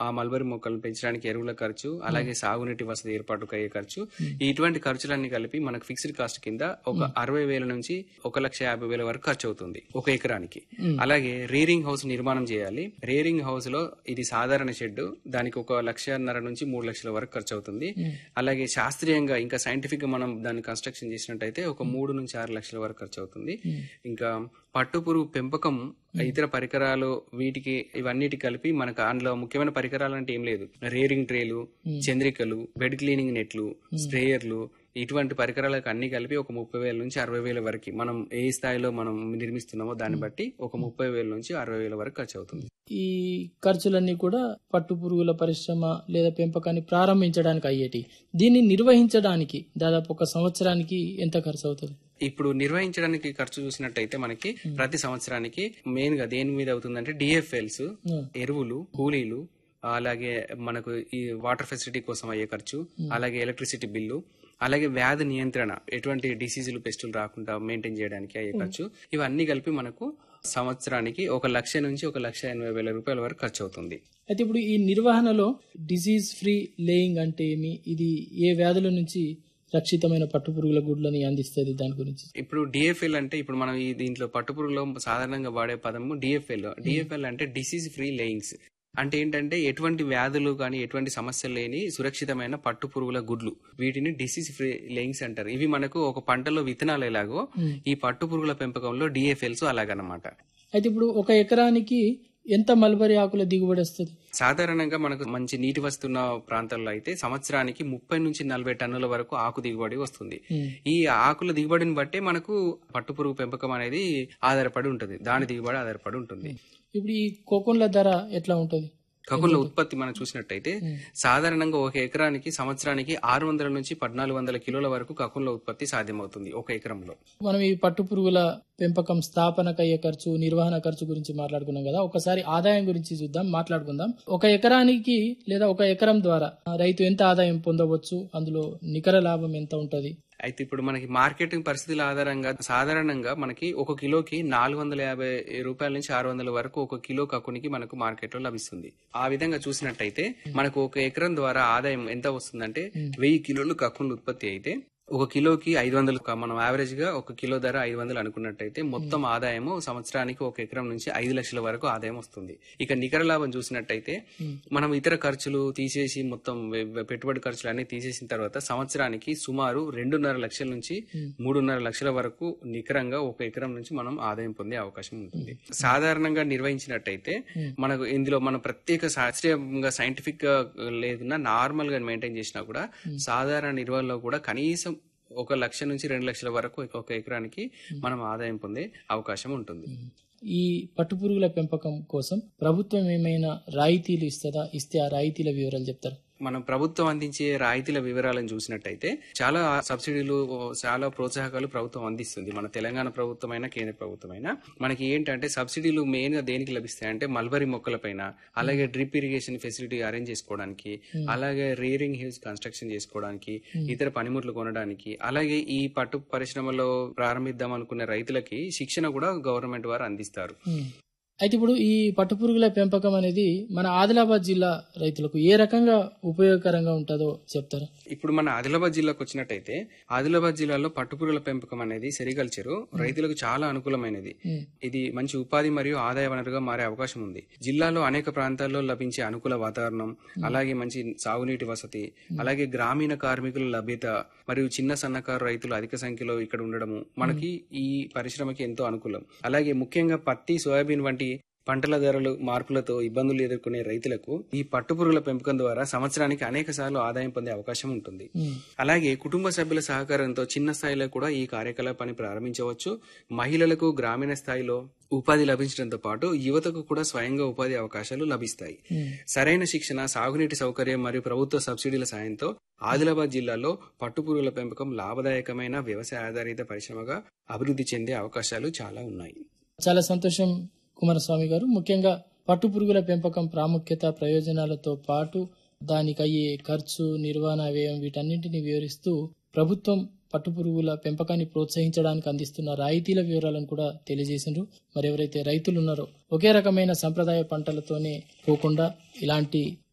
mulberry మొక్కలను పెంచడానికి ఎరువుల ఖర్చు అలాగే సాగునీటి వసతి ఏర్పాటుకు అయ్యే ఖర్చు ఇటువంటి ఖర్చులన్నీ కలిపి మనకు ఫిక్స్డ్ కాస్ట్ కింద ఒక అరవై వేల నుంచి ఒక లక్ష యాభై వేల వరకు ఖర్చు అవుతుంది ఒక ఎకరానికి అలాగే రేరింగ్ హౌస్ నిర్మాణం చేయాలి రేరింగ్ హౌస్ లో ఇది సాధారణ షెడ్ దానికి ఒక లక్షన్నర నుంచి మూడు లక్షల వరకు ఖర్చు అవుతుంది అలాగే శాస్త్రీయంగా ఇంకా సైంటిఫిక్ గా మనం దాన్ని కన్స్ట్రక్షన్ చేసినట్టయితే ఒక మూడు నుంచి ఆరు లక్షల వరకు ఖర్చు అవుతుంది ఇంకా పట్టుపురుగు పెంపకం ఇతర పరికరాలు వీటికి ఇవన్నిటి కలిపి మనకు అందులో ముఖ్యమైన పరికరాలు అంటే ఏం లేదు రేరింగ్ ట్రేలు చంద్రికలు బెడ్ క్లీనింగ్ నెట్లు స్ప్రేయర్లు ఇటువంటి పరికరాలకు అన్ని కలిపి ఒక ముప్పై వేల నుంచి అరవై వేల వరకు మనం ఏ స్థాయిలో మనం నిర్మిస్తున్నామో దాన్ని బట్టి ఒక ముప్పై వేల నుంచి అరవై వేల వరకు ఖర్చు అవుతుంది ఈ ఖర్చులన్నీ కూడా పట్టు పురుగుల పరిశ్రమ లేదా పెంపకాన్ని ప్రారంభించడానికి అయ్యేటి దీన్ని నిర్వహించడానికి దాదాపు ఒక సంవత్సరానికి ఎంత ఖర్చు అవుతుంది ఇప్పుడు నిర్వహించడానికి ఖర్చు చూసినట్టయితే మనకి ప్రతి సంవత్సరానికి మెయిన్ గా దేని మీద అవుతుందంటే డిఎఫ్ఎల్స్ ఎరువులు కూలీలు అలాగే మనకు ఈ వాటర్ ఫెసిలిటీ కోసం అయ్యే ఖర్చు అలాగే ఎలక్ట్రిసిటీ బిల్లు అలాగే వ్యాధి నియంత్రణ ఎటువంటి డిసీజులు పెస్టులు రాకుండా మెయింటైన్ చేయడానికి అయ్యే ఖర్చు ఇవన్నీ కలిపి మనకు సంవత్సరానికి ఒక లక్ష నుంచి ఒక లక్ష ఎనభై వేల రూపాయల వరకు ఖర్చు అవుతుంది అయితే ఇప్పుడు ఈ నిర్వహణలో డిసీజ్ ఫ్రీ లేయింగ్ అంటే ఏమి ఇది ఏ వ్యాధుల నుంచి రక్షితమైన పట్టు పురుగుల గుడ్లని అందిస్తుంది దాని గురించి ఇప్పుడు డిఎఫ్ఎల్ అంటే ఇప్పుడు మనం ఈ దీంట్లో పట్టుపురుగులో సాధారణంగా వాడే పదము డిఎఫ్ఎల్ డిఎఫ్ఎల్ అంటే డిసీజ్ ఫ్రీ లేయింగ్స్ అంటే ఏంటంటే ఎటువంటి వ్యాధులు కానీ ఎటువంటి సమస్యలు లేని సురక్షితమైన పట్టు పురుగుల గుడ్లు వీటిని డిసీజ్ ఫ్రీ లేయింగ్స్ అంటారు ఇవి మనకు ఒక పంటలో విత్తనాలు ఎలాగో ఈ పట్టు పురుగుల పెంపకంలో డిఎఫ్ఎల్స్ అలాగనమాట అయితే ఇప్పుడు ఒక ఎకరానికి ఎంత మల్బరీ ఆకుల దిగుబడి వస్తుంది సాధారణంగా మనకు మంచి నీటి వస్తున్న ప్రాంతాల్లో అయితే సంవత్సరానికి ముప్పై నుంచి నలభై టన్నుల వరకు ఆకు దిగుబడి వస్తుంది ఈ ఆకుల దిగుబడిని బట్టే మనకు పట్టుపురుగు పెంపకం అనేది ఆధారపడి ఉంటుంది దాని దిగుబడి ఆధారపడి ఉంటుంది ఇప్పుడు ఈ కోకోన్ల ధర ఎట్లా ఉంటుంది కకుల ఉత్పత్తి మనం చూసినట్టయితే సాధారణంగా ఒక ఎకరానికి సంవత్సరానికి ఆరు వందల నుంచి పద్నాలుగు వందల కిలోల వరకు కకుల ఉత్పత్తి సాధ్యమవుతుంది ఒక ఎకరంలో మనం ఈ పట్టు పురుగుల పెంపకం స్థాపనకు అయ్యే ఖర్చు నిర్వహణ ఖర్చు గురించి మాట్లాడుకున్నాం కదా ఒకసారి ఆదాయం గురించి చూద్దాం మాట్లాడుకుందాం ఒక ఎకరానికి లేదా ఒక ఎకరం ద్వారా రైతు ఎంత ఆదాయం పొందవచ్చు అందులో నికర లాభం ఎంత ఉంటది అయితే ఇప్పుడు మనకి మార్కెటింగ్ పరిస్థితుల ఆధారంగా సాధారణంగా మనకి ఒక కిలోకి నాలుగు వందల యాభై రూపాయల నుంచి ఆరు వందల వరకు ఒక కిలో కక్కునికి మనకు మార్కెట్ లో లభిస్తుంది ఆ విధంగా చూసినట్టయితే మనకు ఒక ఎకరం ద్వారా ఆదాయం ఎంత వస్తుందంటే వెయ్యి కిలోలు కక్కులు ఉత్పత్తి అయితే ఒక కిలోకి ఐదు వందలు క- మనం యావరేజ్ గా ఒక కిలో ధర ఐదు వందలు అనుకున్నట్టయితే మొత్తం ఆదాయము సంవత్సరానికి ఒక ఎకరం నుంచి ఐదు లక్షల వరకు ఆదాయం వస్తుంది ఇక నికర లాభం చూసినట్టయితే మనం ఇతర ఖర్చులు తీసేసి మొత్తం వె- వె- పెట్టుబడి ఖర్చులు అన్ని తీసేసిన తర్వాత సంవత్సరానికి సుమారు రెండున్నర లక్షల నుంచి మూడున్నర లక్షల వరకు నికరంగా ఒక ఎకరం నుంచి మనం ఆదాయం పొందే అవకాశం ఉంటుంది సాధారణంగా నిర్వహించినట్టయితే మనకు ఇందులో మనం ప్రత్యేక శాస్త్రీయంగా సైంటిఫిక్ గా లేకున్నా నార్మల్ గా మెయింటైన్ చేసినా కూడా సాధారణ నిర్వహణలో కూడా కనీసం ఒక లక్ష నుంచి రెండు లక్షల వరకు ఒక ఎకరానికి మనం ఆదాయం పొందే అవకాశం ఉంటుంది ఈ పట్టుపురుగుల పెంపకం కోసం ప్రభుత్వం ఏమైనా రాయితీలు ఇస్తుందా ఇస్తే ఆ రాయితీల వివరాలు చెప్తారు మనం ప్రభుత్వం అందించే రాయితీల వివరాలను చూసినట్టయితే చాలా సబ్సిడీలు చాలా ప్రోత్సాహకాలు ప్రభుత్వం అందిస్తుంది మన తెలంగాణ ప్రభుత్వం అయినా కేంద్ర ప్రభుత్వం అయినా మనకి ఏంటంటే సబ్సిడీలు మెయిన్ గా దేనికి లభిస్తాయి అంటే మల్బరీ మొక్కలపైన అలాగే డ్రిప్ ఇరిగేషన్ ఫెసిలిటీ అరేంజ్ చేసుకోవడానికి అలాగే రేరింగ్ హిల్స్ కన్స్ట్రక్షన్ చేసుకోవడానికి ఇతర పనిముట్లు కొనడానికి అలాగే ఈ పట్టు పరిశ్రమలో ప్రారంభిద్దాం అనుకునే రైతులకి శిక్షణ కూడా గవర్నమెంట్ వారు అందిస్తారు అయితే ఇప్పుడు ఈ పట్టుపురుగుల పెంపకం అనేది మన ఆదిలాబాద్ జిల్లా రైతులకు ఏ రకంగా ఉపయోగకరంగా ఉంటుందో చెప్తారా ఇప్పుడు మన ఆదిలాబాద్ జిల్లాకు వచ్చినట్టయితే ఆదిలాబాద్ జిల్లాలో పట్టుపురుగుల పెంపకం అనేది సెరికల్చర్ రైతులకు చాలా అనుకూలమైనది ఇది మంచి ఉపాధి మరియు ఆదాయ వనరుగా మారే అవకాశం ఉంది జిల్లాలో అనేక ప్రాంతాల్లో లభించే అనుకూల వాతావరణం అలాగే మంచి సాగునీటి వసతి అలాగే గ్రామీణ కార్మికుల లభ్యత మరియు చిన్న సన్నకారు రైతులు అధిక సంఖ్యలో ఇక్కడ ఉండడము మనకి ఈ పరిశ్రమకి ఎంతో అనుకూలం అలాగే ముఖ్యంగా పత్తి సోయాబీన్ వంటి పంటల ధరలు మార్పులతో ఇబ్బందులు ఎదుర్కొనే రైతులకు ఈ పట్టుపురుగుల పెంపకం ద్వారా సంవత్సరానికి అనేక సార్లు ఆదాయం పొందే అవకాశం ఉంటుంది అలాగే కుటుంబ సభ్యుల సహకారంతో చిన్న స్థాయిలో కూడా ఈ కార్యకలాపాన్ని ప్రారంభించవచ్చు మహిళలకు గ్రామీణ స్థాయిలో ఉపాధి లభించడంతో పాటు యువతకు కూడా స్వయంగా ఉపాధి అవకాశాలు లభిస్తాయి సరైన శిక్షణ సాగునీటి సౌకర్యం మరియు ప్రభుత్వ సబ్సిడీల సాయంతో ఆదిలాబాద్ జిల్లాలో పట్టుపురుగుల పెంపకం లాభదాయకమైన వ్యవసాయ ఆధారిత పరిశ్రమగా అభివృద్ధి చెందే అవకాశాలు చాలా ఉన్నాయి చాలా సంతోషం కుమారస్వామి గారు ముఖ్యంగా పట్టు పురుగుల పెంపకం ప్రాముఖ్యత ప్రయోజనాలతో పాటు దానికి అయ్యే ఖర్చు నిర్వహణ వ్యయం వీటన్నింటినీ వివరిస్తూ ప్రభుత్వం పట్టు పురుగుల పెంపకాన్ని ప్రోత్సహించడానికి అందిస్తున్న రాయితీల వివరాలను కూడా తెలియజేసిండ్రు మరి ఎవరైతే రైతులు ఉన్నారో ఒకే రకమైన సంప్రదాయ పంటలతోనే పోకుండా ఇలాంటి